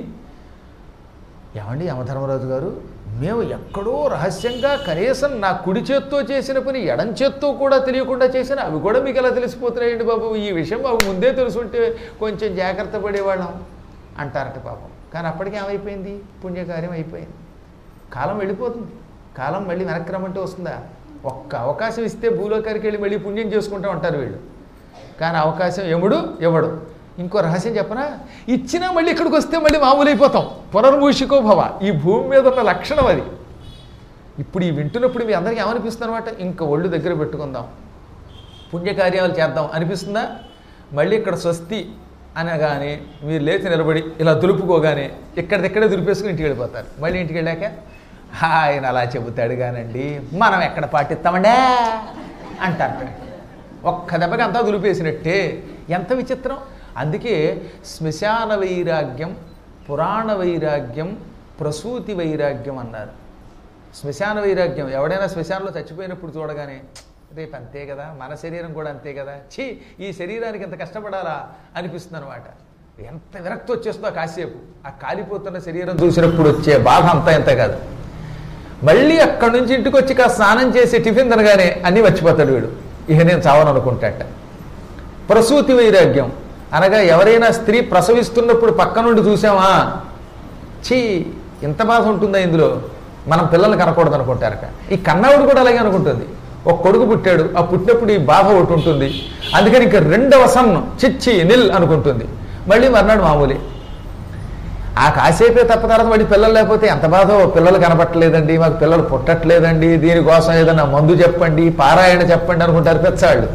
ఏమండి యమధర్మరాజు గారు మేము ఎక్కడో రహస్యంగా కనీసం నా కుడి చేత్తో చేసిన పని ఎడం చేత్తో కూడా తెలియకుండా చేసిన అవి కూడా మీకు ఎలా తెలిసిపోతున్నాయండి బాబు ఈ విషయం మాకు ముందే తెలుసుంటే కొంచెం జాగ్రత్త పడేవాళ్ళం అంటారట పాపం కానీ అప్పటికి ఏమైపోయింది పుణ్యకార్యం అయిపోయింది కాలం వెళ్ళిపోతుంది కాలం మళ్ళీ వెనక్కి రమ్మంటే వస్తుందా ఒక్క అవకాశం ఇస్తే భూలోకానికి వెళ్ళి మళ్ళీ పుణ్యం చేసుకుంటూ ఉంటారు వీళ్ళు కానీ అవకాశం ఎముడు ఎవడు ఇంకో రహస్యం చెప్పనా ఇచ్చినా మళ్ళీ ఇక్కడికి వస్తే మళ్ళీ మామూలు అయిపోతాం పునర్మూషికో భవ ఈ భూమి మీద ఉన్న లక్షణం అది ఇప్పుడు ఈ వింటున్నప్పుడు మీ అందరికీ ఏమనిపిస్తుంది అనమాట ఇంకా ఒళ్ళు దగ్గర పెట్టుకుందాం పుణ్యకార్యాలు చేద్దాం అనిపిస్తుందా మళ్ళీ ఇక్కడ స్వస్తి అనగానే మీరు లేచి నిలబడి ఇలా దులుపుకోగానే ఇక్కడిదక్కడే దులిపేసుకుని ఇంటికి వెళ్ళిపోతారు మళ్ళీ ఇంటికి వెళ్ళాక ఆయన అలా చెబుతాడు కానండి మనం ఎక్కడ పాటిస్తామండే అంటారు ఒక్క దెబ్బకి అంతా దులిపేసినట్టే ఎంత విచిత్రం అందుకే శ్మశాన వైరాగ్యం పురాణ వైరాగ్యం ప్రసూతి వైరాగ్యం అన్నారు శ్మశాన వైరాగ్యం ఎవడైనా శ్మశానంలో చచ్చిపోయినప్పుడు చూడగానే రేపు అంతే కదా మన శరీరం కూడా అంతే కదా ఛీ ఈ శరీరానికి ఎంత కష్టపడాలా అనిపిస్తుంది అనమాట ఎంత విరక్తి వచ్చేస్తుందో కాసేపు ఆ కాలిపోతున్న శరీరం చూసినప్పుడు వచ్చే బాధ అంతా ఎంత కాదు మళ్ళీ అక్కడి నుంచి ఇంటికి వచ్చి కాస్త స్నానం చేసి టిఫిన్ తినగానే అన్నీ మర్చిపోతాడు వీడు ఇక నేను చావను అనుకుంటాట ప్రసూతి వైరాగ్యం అనగా ఎవరైనా స్త్రీ ప్రసవిస్తున్నప్పుడు పక్క నుండి చూసామా ఛీ ఇంత బాధ ఉంటుందా ఇందులో మనం పిల్లల్ని కనకూడదు అనుకుంటారట ఈ కన్నవుడు కూడా అలాగే అనుకుంటుంది ఒక కొడుకు పుట్టాడు ఆ పుట్టినప్పుడు ఈ బాధ ఒకటి ఉంటుంది అందుకని ఇంక రెండవ సన్ను చిచ్చి నిల్ అనుకుంటుంది మళ్ళీ మర్నాడు మామూలే ఆ కాసేపే తప్ప తర్వాత మళ్ళీ పిల్లలు లేకపోతే ఎంత బాధో పిల్లలు కనపట్టలేదండి మాకు పిల్లలు పుట్టట్లేదండి దీనికోసం ఏదైనా మందు చెప్పండి పారాయణ చెప్పండి అనుకుంటారు పెచ్చాళ్ళు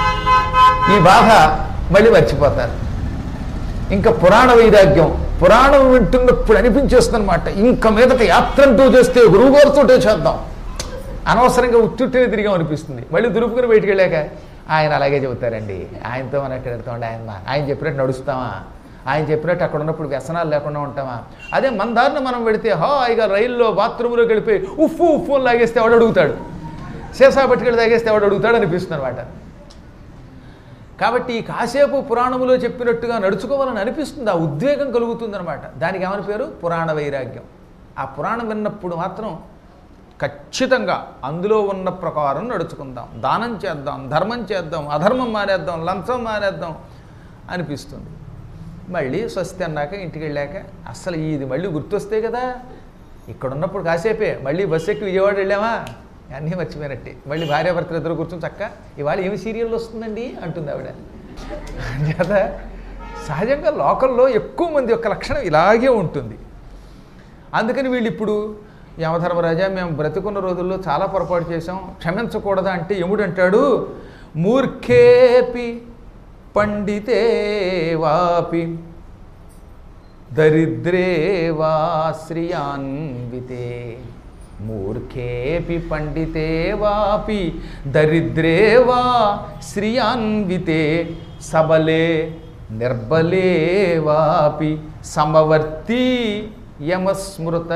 ఈ బాధ మళ్ళీ మర్చిపోతారు ఇంకా పురాణ వైరాగ్యం పురాణం వింటున్నప్పుడు అనిపించేస్తుందన్నమాట ఇంకా మీదట యాత్ర అంటూ చేస్తే గురువుగారితోటే చేద్దాం అనవసరంగా ఉత్తుట్టినే తిరిగాం అనిపిస్తుంది మళ్ళీ దులుపుకుని బయటికి వెళ్ళాక ఆయన అలాగే చెబుతారండి ఆయనతో మనం ఎక్కడ వెళ్తామండి ఆయన ఆయన చెప్పినట్టు నడుస్తామా ఆయన చెప్పినట్టు అక్కడ ఉన్నప్పుడు వ్యసనాలు లేకుండా ఉంటామా అదే మన దారిన మనం పెడితే హాయిగా రైల్లో బాత్రూంలోకి వెళ్ళిపోయి ఉఫ్ఫు ఉఫ్ఫు అని లాగేస్తే ఎవడు అడుగుతాడు సీసా పట్టుకెళ్ళి తాగేస్తే ఎవడు అడుగుతాడు అనిపిస్తుంది అనమాట కాబట్టి ఈ కాసేపు పురాణములో చెప్పినట్టుగా నడుచుకోవాలని అనిపిస్తుంది ఆ ఉద్వేగం కలుగుతుంది అనమాట దానికి ఏమని పేరు పురాణ వైరాగ్యం ఆ పురాణం విన్నప్పుడు మాత్రం ఖచ్చితంగా అందులో ఉన్న ప్రకారం నడుచుకుందాం దానం చేద్దాం ధర్మం చేద్దాం అధర్మం మానేద్దాం లంచం మానేద్దాం అనిపిస్తుంది మళ్ళీ స్వస్తి అన్నాక ఇంటికి వెళ్ళాక అసలు ఇది మళ్ళీ గుర్తొస్తే కదా ఇక్కడ ఉన్నప్పుడు కాసేపే మళ్ళీ బస్సు ఎక్కి విజయవాడ వెళ్ళామా అన్నీ మర్చిపోయినట్టే మళ్ళీ భార్యాభర్తలు ఇద్దరు కూర్చొని చక్క ఇవాళ ఏమి సీరియల్ వస్తుందండి అంటుంది ఆవిడ చేత సహజంగా లోకల్లో ఎక్కువ మంది యొక్క లక్షణం ఇలాగే ఉంటుంది అందుకని వీళ్ళు ఇప్పుడు యమధర్మరాజా మేము బ్రతికున్న రోజుల్లో చాలా పొరపాటు చేసాం క్షమించకూడదా అంటే యముడు అంటాడు మూర్ఖేపి పండితే వాపి దరిద్రే వా శ్రియాన్వితే మూర్ఖేపి పండితే వాపి దరిద్రే వా శ్రియాన్వితే సబలే నిర్బలే వాపి సమవర్తి యమస్మృత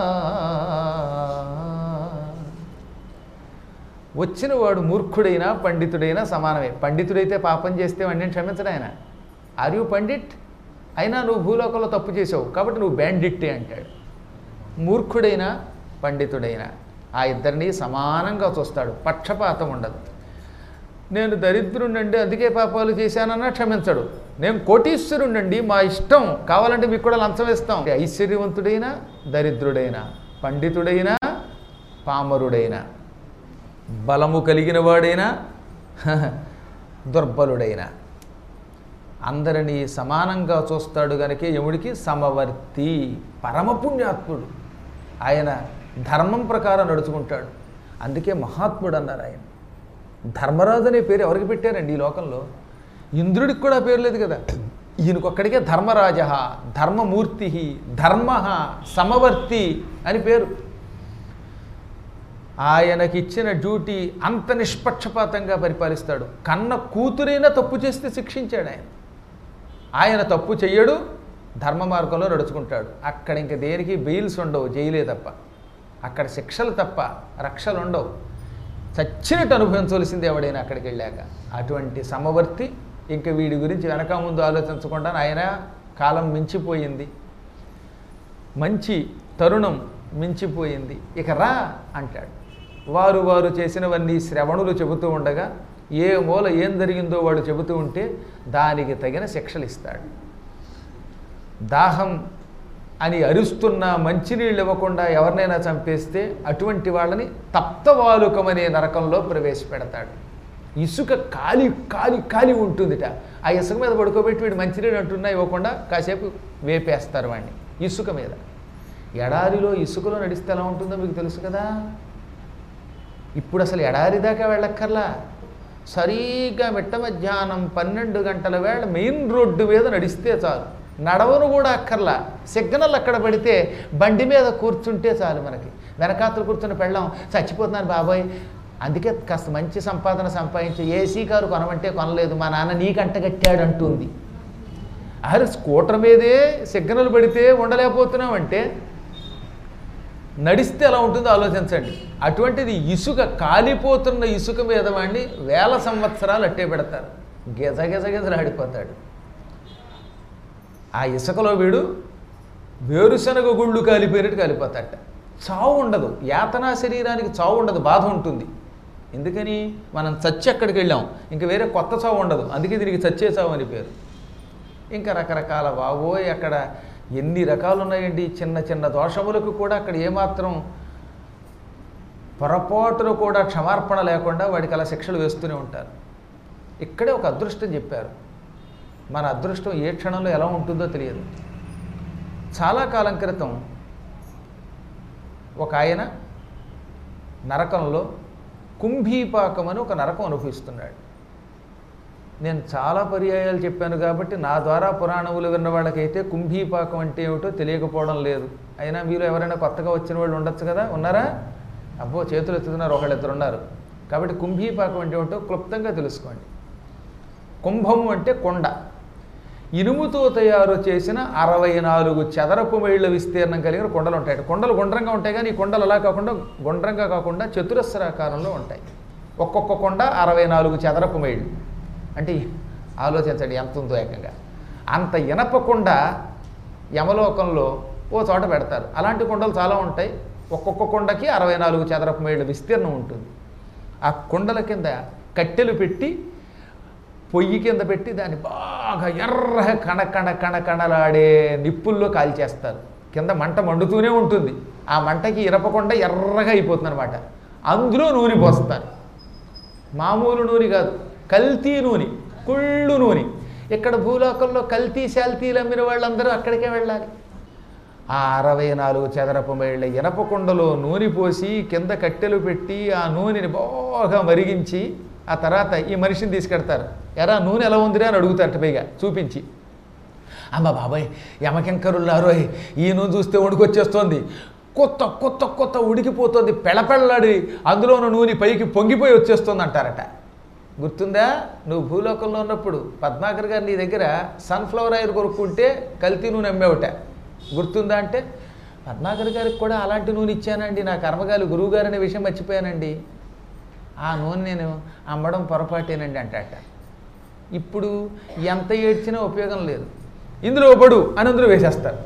వచ్చిన వాడు మూర్ఖుడైనా పండితుడైనా సమానమే పండితుడైతే పాపం చేస్తే వాడిని క్షమించడు ఆయన ఆర్ యూ పండిట్ అయినా నువ్వు భూలోకంలో తప్పు చేసావు కాబట్టి నువ్వు బ్యాండిట్టే అంటాడు మూర్ఖుడైనా పండితుడైనా ఆ ఇద్దరిని సమానంగా చూస్తాడు పక్షపాతం ఉండదు నేను దరిద్రుండండి అందుకే పాపాలు చేశానన్నా క్షమించడు నేను కోటీశ్వరుండండి మా ఇష్టం కావాలంటే మీకు కూడా లంచం ఇస్తాం ఐశ్వర్యవంతుడైనా దరిద్రుడైనా పండితుడైనా పామరుడైనా బలము కలిగిన వాడైనా దుర్బలుడైనా అందరినీ సమానంగా చూస్తాడు గనకే యముడికి సమవర్తి పరమపుణ్యాత్ముడు ఆయన ధర్మం ప్రకారం నడుచుకుంటాడు అందుకే మహాత్ముడు అన్నారు ఆయన ధర్మరాజు అనే పేరు ఎవరికి పెట్టారండి ఈ లోకంలో ఇంద్రుడికి కూడా పేరు లేదు కదా ఈయనకొక్కడికే ధర్మరాజ ధర్మమూర్తి ధర్మ సమవర్తి అని పేరు ఆయనకిచ్చిన డ్యూటీ అంత నిష్పక్షపాతంగా పరిపాలిస్తాడు కన్న కూతురైనా తప్పు చేస్తే శిక్షించాడు ఆయన ఆయన తప్పు చెయ్యడు ధర్మ మార్గంలో నడుచుకుంటాడు అక్కడ ఇంక దేనికి బెయిల్స్ ఉండవు జైలే తప్ప అక్కడ శిక్షలు తప్ప రక్షలు ఉండవు చచ్చినట్టు అనుభవించవలసింది ఎవడైనా అక్కడికి వెళ్ళాక అటువంటి సమవర్తి ఇంక వీడి గురించి వెనక ముందు ఆలోచించకుండా ఆయన కాలం మించిపోయింది మంచి తరుణం మించిపోయింది ఇక రా అంటాడు వారు వారు చేసినవన్నీ శ్రవణులు చెబుతూ ఉండగా ఏ మూల ఏం జరిగిందో వాడు చెబుతూ ఉంటే దానికి తగిన శిక్షలు ఇస్తాడు దాహం అని అరుస్తున్న మంచినీళ్ళు ఇవ్వకుండా ఎవరినైనా చంపేస్తే అటువంటి వాళ్ళని తప్తవాలుకమనే నరకంలో ప్రవేశపెడతాడు ఇసుక కాలి కాలి కాలి ఉంటుందిట ఆ ఇసుక మీద పడుకోబెట్టి వీడు మంచినీళ్ళు అంటున్నా ఇవ్వకుండా కాసేపు వేపేస్తారు వాడిని ఇసుక మీద ఎడారిలో ఇసుకలో నడిస్తే ఎలా ఉంటుందో మీకు తెలుసు కదా ఇప్పుడు అసలు ఎడారి దాకా వెళ్ళక్కర్లా సరిగ్గా మిట్ట మధ్యాహ్నం పన్నెండు గంటల వేళ మెయిన్ రోడ్డు మీద నడిస్తే చాలు నడవను కూడా అక్కర్లా సిగ్నల్ అక్కడ పడితే బండి మీద కూర్చుంటే చాలు మనకి వెనకాతలు కూర్చుని పెళ్ళాం చచ్చిపోతున్నాను బాబాయ్ అందుకే కాస్త మంచి సంపాదన సంపాదించి ఏసీ కారు కొనమంటే కొనలేదు మా నాన్న నీకంట కట్టాడు అంటుంది అరే స్కూటర్ మీదే సిగ్నల్ పడితే ఉండలేకపోతున్నామంటే నడిస్తే ఎలా ఉంటుందో ఆలోచించండి అటువంటిది ఇసుక కాలిపోతున్న ఇసుక మీద వాడిని వేల సంవత్సరాలు అట్టే పెడతారు గెజ గెజ గెజలాడిపోతాడు ఆ ఇసుకలో వీడు వేరుశనగ గుళ్ళు కాలిపోయినట్టు కాలిపోతాడట చావు ఉండదు యాతనా శరీరానికి చావు ఉండదు బాధ ఉంటుంది ఎందుకని మనం చచ్చి అక్కడికి వెళ్ళాం ఇంకా వేరే కొత్త చావు ఉండదు అందుకే దీనికి చచ్చే చావు అని పేరు ఇంకా రకరకాల బావోయ్ అక్కడ ఎన్ని రకాలు ఉన్నాయండి చిన్న చిన్న దోషములకు కూడా అక్కడ ఏమాత్రం పొరపాటును కూడా క్షమార్పణ లేకుండా వాడికి అలా శిక్షలు వేస్తూనే ఉంటారు ఇక్కడే ఒక అదృష్టం చెప్పారు మన అదృష్టం ఏ క్షణంలో ఎలా ఉంటుందో తెలియదు చాలా కాలం క్రితం ఒక ఆయన నరకంలో కుంభీపాకం అని ఒక నరకం అనుభవిస్తున్నాడు నేను చాలా పర్యాయాలు చెప్పాను కాబట్టి నా ద్వారా పురాణములు విన్న వాళ్ళకైతే కుంభీపాకం అంటే ఏమిటో తెలియకపోవడం లేదు అయినా మీరు ఎవరైనా కొత్తగా వచ్చిన వాళ్ళు ఉండొచ్చు కదా ఉన్నారా అబ్బో చేతులు ఎత్తుతున్నారు ఒకళ్ళిద్దరు ఉన్నారు కాబట్టి కుంభీపాకం అంటే ఏమిటో క్లుప్తంగా తెలుసుకోండి కుంభము అంటే కొండ ఇనుముతో తయారు చేసిన అరవై నాలుగు చదరపు మైళ్ళ విస్తీర్ణం కలిగిన కొండలు ఉంటాయి కొండలు గుండ్రంగా ఉంటాయి కానీ ఈ కొండలు అలా కాకుండా గుండ్రంగా కాకుండా చతురస్రాకారంలో ఉంటాయి ఒక్కొక్క కొండ అరవై నాలుగు చదరపు మైళ్ళు అంటే ఆలోచించండి ఎంత ఉందో ఏకంగా అంత ఇనప కొండ యమలోకంలో ఓ చోట పెడతారు అలాంటి కొండలు చాలా ఉంటాయి ఒక్కొక్క కుండకి అరవై నాలుగు చదరపు మైళ్ళ విస్తీర్ణం ఉంటుంది ఆ కుండల కింద కట్టెలు పెట్టి పొయ్యి కింద పెట్టి దాన్ని బాగా ఎర్ర కణ కణ కణ కణలాడే నిప్పుల్లో కాల్చేస్తారు కింద మంట మండుతూనే ఉంటుంది ఆ మంటకి ఇరపకుండా ఎర్రగా అయిపోతుంది అనమాట అందులో నూనె పోస్తారు మామూలు నూనె కాదు కల్తీ నూనె కుళ్ళు నూనె ఇక్కడ భూలోకంలో కల్తీ శాల్తీలు అమ్మిన వాళ్ళందరూ అక్కడికే వెళ్ళాలి ఆ అరవై నాలుగు చదరపు మైళ్ళ ఇనప కుండలో నూనె పోసి కింద కట్టెలు పెట్టి ఆ నూనెని బాగా మరిగించి ఆ తర్వాత ఈ మనిషిని తీసుకెడతారు ఎరా నూనె ఎలా ఉందిరా అని అడుగుతారట పైగా చూపించి అమ్మ బాబాయ్ యమకెంకరులారో ఈ నూనె చూస్తే వణుకొచ్చేస్తోంది కొత్త కొత్త కొత్త ఉడికిపోతుంది పెళపెళ్ళాడి అందులో ఉన్న నూనె పైకి పొంగిపోయి వచ్చేస్తుంది అంటారట గుర్తుందా నువ్వు భూలోకంలో ఉన్నప్పుడు పద్మాకర్ గారు నీ దగ్గర సన్ఫ్లవర్ ఆయిల్ కొనుక్కుంటే కల్తీ నూనె అమ్మేవట గుర్తుందా అంటే పద్మాకర్ గారికి కూడా అలాంటి నూనె ఇచ్చానండి నా కర్మగాలి గురువు గారు అనే విషయం మర్చిపోయానండి ఆ నూనె నేను అమ్మడం పొరపాటేనండి అంటాట ఇప్పుడు ఎంత ఏడ్చినా ఉపయోగం లేదు ఇందులో పడు అని అందులో వేసేస్తారు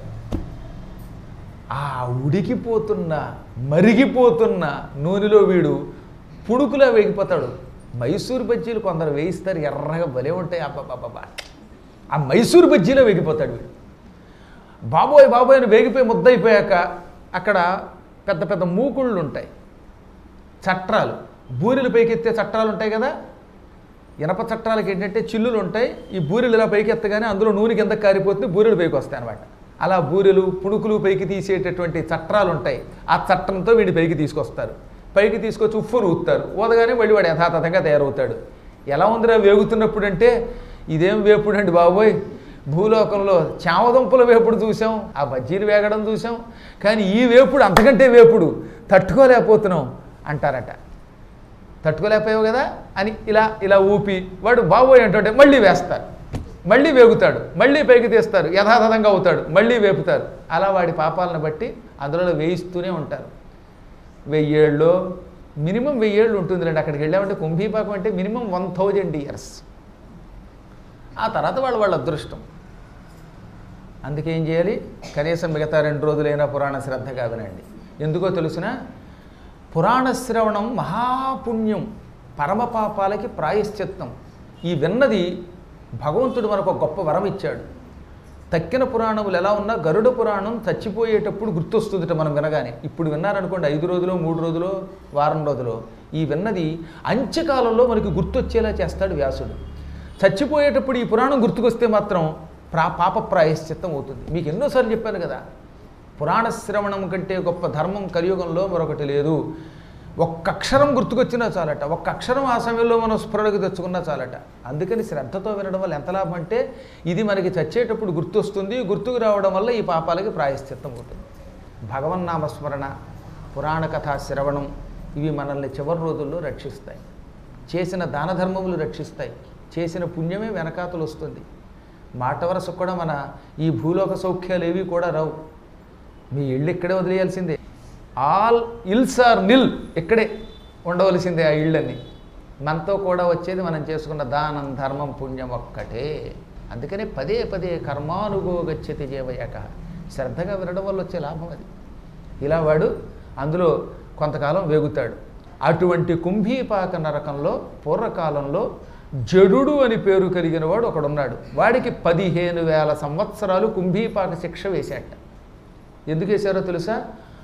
ఆ ఉడికిపోతున్న మరిగిపోతున్న నూనెలో వీడు పుడుకులా వేగిపోతాడు మైసూరు బజ్జీలు కొందరు వేయిస్తారు ఎర్రగా భలే ఉంటాయి అబ్బాబాబా ఆ మైసూరు బజ్జీలో వేగిపోతాడు వీడు బాబోయ్ బాబోయ్ అని వేగిపోయి ముద్దయిపోయాక అక్కడ పెద్ద పెద్ద మూకుళ్ళు ఉంటాయి చట్రాలు బూరెలు పైకెత్తే చట్రాలు ఉంటాయి కదా ఇనప చట్రాలకి ఏంటంటే చిల్లులు ఉంటాయి ఈ బూరెలు ఇలా పైకి ఎత్తగానే అందులో నూనె కింద కారిపోతుంది బూరెలు పైకి వస్తాయి అనమాట అలా బూరెలు పుణుకులు పైకి తీసేటటువంటి చట్రాలు ఉంటాయి ఆ చట్టంతో వీడి పైకి తీసుకొస్తారు పైకి తీసుకొచ్చి ఉప్పును ఊస్తారు ఊదగానే మళ్ళీ వాడు యథాతథంగా తయారవుతాడు ఎలా ఉందిరా వేగుతున్నప్పుడు అంటే ఇదేం వేపుడు అండి బాబోయ్ భూలోకంలో చామదుంపల వేపుడు చూసాం ఆ బజ్జీలు వేగడం చూసాం కానీ ఈ వేపుడు అంతకంటే వేపుడు తట్టుకోలేకపోతున్నాం అంటారట తట్టుకోలేకపోయావు కదా అని ఇలా ఇలా ఊపి వాడు బాబోయ్ అంటుంటే మళ్ళీ వేస్తారు మళ్ళీ వేగుతాడు మళ్ళీ పైకి తీస్తారు యథాతథంగా అవుతాడు మళ్ళీ వేపుతారు అలా వాడి పాపాలను బట్టి అందులో వేయిస్తూనే ఉంటారు వెయ్యేళ్ళు మినిమం వెయ్యేళ్ళు ఉంటుందిలేండి అక్కడికి వెళ్ళామంటే కుంభీపాకం అంటే మినిమం వన్ థౌజండ్ ఇయర్స్ ఆ తర్వాత వాళ్ళు వాళ్ళ అదృష్టం అందుకే ఏం చేయాలి కనీసం మిగతా రెండు రోజులైనా పురాణ శ్రద్ధగా వినండి ఎందుకో తెలుసిన పురాణ శ్రవణం మహాపుణ్యం పరమ పాపాలకి ప్రాయశ్చిత్తం ఈ విన్నది భగవంతుడు మనకు ఒక గొప్ప వరం ఇచ్చాడు తక్కిన పురాణములు ఎలా ఉన్నా గరుడ పురాణం చచ్చిపోయేటప్పుడు గుర్తొస్తుందిట మనం వినగానే ఇప్పుడు విన్నారనుకోండి ఐదు రోజులు మూడు రోజులు వారం రోజులు ఈ విన్నది అంత్యకాలంలో మనకి గుర్తొచ్చేలా చేస్తాడు వ్యాసుడు చచ్చిపోయేటప్పుడు ఈ పురాణం గుర్తుకొస్తే మాత్రం ప్రా పాప ప్రాయశ్చిత్తం అవుతుంది మీకు ఎన్నోసార్లు చెప్పాను కదా పురాణ శ్రవణం కంటే గొప్ప ధర్మం కలియుగంలో మరొకటి లేదు ఒక్క అక్షరం గుర్తుకొచ్చినా చాలట ఒక్క అక్షరం ఆ సమయంలో మనం స్ఫురణకు తెచ్చుకున్నా చాలట అందుకని శ్రద్ధతో వినడం వల్ల ఎంత లాభం అంటే ఇది మనకి చచ్చేటప్పుడు గుర్తొస్తుంది గుర్తుకు రావడం వల్ల ఈ పాపాలకి ప్రాయశ్చిత్తం అవుతుంది భగవన్నామస్మరణ పురాణ కథా శ్రవణం ఇవి మనల్ని చివరి రోజుల్లో రక్షిస్తాయి చేసిన దాన ధర్మములు రక్షిస్తాయి చేసిన పుణ్యమే వెనకాతలు వస్తుంది మాట వరస కూడా మన ఈ భూలోక సౌఖ్యాలు ఏవి కూడా రావు మీ ఇళ్ళు ఇక్కడే వదిలేయాల్సిందే ఆల్ ఇల్స్ ఆర్ నిల్ ఇక్కడే ఉండవలసిందే ఆ ఇళ్ళని మనతో కూడా వచ్చేది మనం చేసుకున్న దానం ధర్మం పుణ్యం ఒక్కటే అందుకనే పదే పదే కర్మానుగో గచ్చతి జీవయక శ్రద్ధగా వినడం వల్ల వచ్చే లాభం అది ఇలా వాడు అందులో కొంతకాలం వేగుతాడు అటువంటి కుంభీపాక నరకంలో పూర్వకాలంలో జడుడు అని పేరు కలిగిన వాడు ఒకడున్నాడు వాడికి పదిహేను వేల సంవత్సరాలు కుంభీపాక శిక్ష వేశాట ఎందుకు వేశారో తెలుసా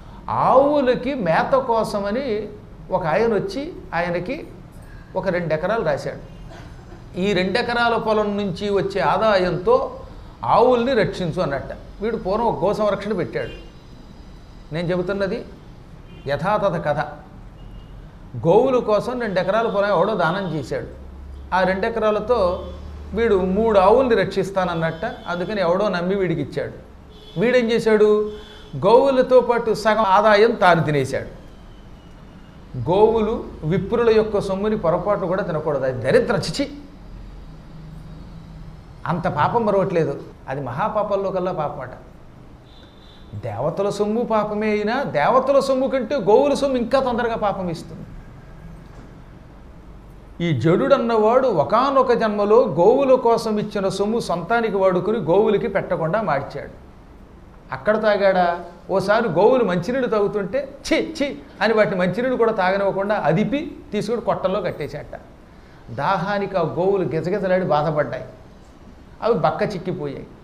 ఆవులకి మేత కోసమని ఒక ఆయన వచ్చి ఆయనకి ఒక రెండు ఎకరాలు రాశాడు ఈ రెండు ఎకరాల పొలం నుంచి వచ్చే ఆదాయంతో ఆవుల్ని రక్షించు అన్నట్ట వీడు పూర్వం ఒక గో సంరక్షణ పెట్టాడు నేను చెబుతున్నది యథాతథ కథ గోవుల కోసం రెండు ఎకరాల పొలం ఎవడో దానం చేశాడు ఆ రెండు ఎకరాలతో వీడు మూడు ఆవుల్ని రక్షిస్తానన్నట్ట అందుకని ఎవడో నమ్మి వీడికి ఇచ్చాడు వీడేం చేశాడు గోవులతో పాటు సగం ఆదాయం తాను తినేశాడు గోవులు విప్రుల యొక్క సొమ్ముని పొరపాటు కూడా తినకూడదు అది దరిద్ర చిచి అంత పాపం మరవట్లేదు అది మహాపాపాల్లో కల్లా పాపమాట దేవతల సొమ్ము పాపమే అయినా దేవతల సొమ్ము కంటే గోవుల సొమ్ము ఇంకా తొందరగా పాపం ఇస్తుంది ఈ జడుడు అన్నవాడు ఒకానొక జన్మలో గోవుల కోసం ఇచ్చిన సొమ్ము సొంతానికి వాడుకుని గోవులకి పెట్టకుండా మార్చాడు అక్కడ తాగాడా ఓసారి గోవులు మంచినీళ్ళు తాగుతుంటే ఛీ ఛీ అని వాటిని మంచినీళ్ళు కూడా తాగనివ్వకుండా అదిపి తీసుకుని కొట్టల్లో కట్టేశాట దాహానికి ఆ గోవులు గిజగిజలాడి బాధపడ్డాయి అవి బక్క చిక్కిపోయాయి